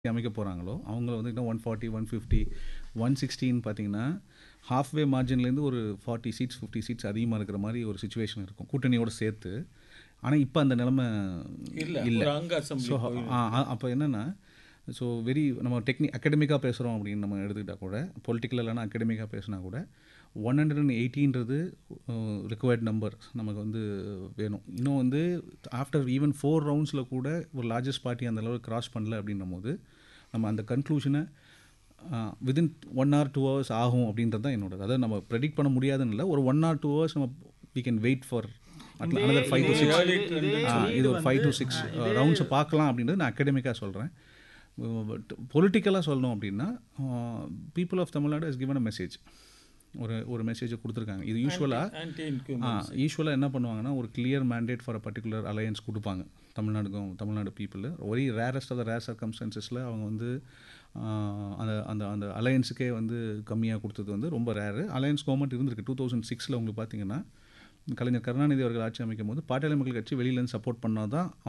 அமைக்க போகிறாங்களோ அவங்கள வந்து இன்னும் one forty one fifty one சிக்ஸ்டின்னு பார்த்தீங்கன்னா ஹாஃப்வே மார்ஜின்லேருந்து ஒரு ஃபார்ட்டி சீட்ஸ் ஃபிஃப்டி சீட்ஸ் அதிகமாக இருக்கிற மாதிரி ஒரு சுச்சுவேஷன் இருக்கும் கூட்டணியோடு சேர்த்து ஆனால் இப்போ அந்த நிலைமை இல்ல இல்லை ஒரு அங்க அசம்பிளி ஸோ அப்போ என்னென்னா ஸோ வெரி நம்ம டெக்னி அகடமிக்காக பேசுகிறோம் அப்படின்னு நம்ம எடுத்துக்கிட்டால் கூட பொலிட்டிக்கல் இல்லைனா அகடமிக்காக பேசினா கூட ஒன் ஹண்ட்ரட் அண்ட் எயிட்டின்றது ரிக்வயர்ட் நம்பர் நமக்கு வந்து வேணும் இன்னும் வந்து ஆஃப்டர் ஈவன் ஃபோர் ரவுண்ட்ஸில் கூட ஒரு லார்ஜஸ்ட் பார்ட்டி அந்த அளவுக்கு கிராஸ் பண்ணல அப்படின்னும் போது நம்ம அந்த கன்க்ளூஷனை within one or two hours ஆகும் அப்படின்றது தான் என்னோட அதாவது நம்ம ப்ரெடிக்ட் பண்ண முடியாதுன்னு இல்லை ஒரு ஒன் ஆர் டூ ஹவர்ஸ் நம்ம we can wait for another five to six இது ஒரு ஃபைவ் டு சிக்ஸ் ரவுண்ட்ஸை பார்க்கலாம் அப்படின்றது நான் அகடமிக்காக சொல்கிறேன் பட் பொலிட்டிக்கலாக சொல்லணும் அப்படின்னா people of Tamil Nadu is given a message ஒரு ஒரு மெசேஜை கொடுத்துருக்காங்க இது யூஸ்வலாக ஆன்டி இன்க்யூம் ஆ யூஸ்வலாக என்ன பண்ணுவாங்கன்னா ஒரு clear mandate for a particular alliance கொடுப்பாங்க தமிழ்நாடுக்கும் தமிழ்நாடு பீப்புள் ஒரே ரேரஸ்ட் ஆஃப் த ரேர் சர்க்கம்ஸ்டன்சஸில் அவங்க வந்து அந்த அந்த அந்த அலையன்ஸுக்கே வந்து கம்மியாக கொடுத்தது வந்து ரொம்ப ரேரு அலையன்ஸ் கவர்மெண்ட் இருந்திருக்கு டூ தௌசண்ட் சிக்ஸில் உங்களுக்கு பார்த்தீங்கன்னா கலைஞர் கருணாநிதி அவர்கள் ஆட்சி அமைக்கும் போது பாட்டாளி மக்கள் கட்சி வெளியிலேருந்து சப்போர்ட் பண்ணால் தான்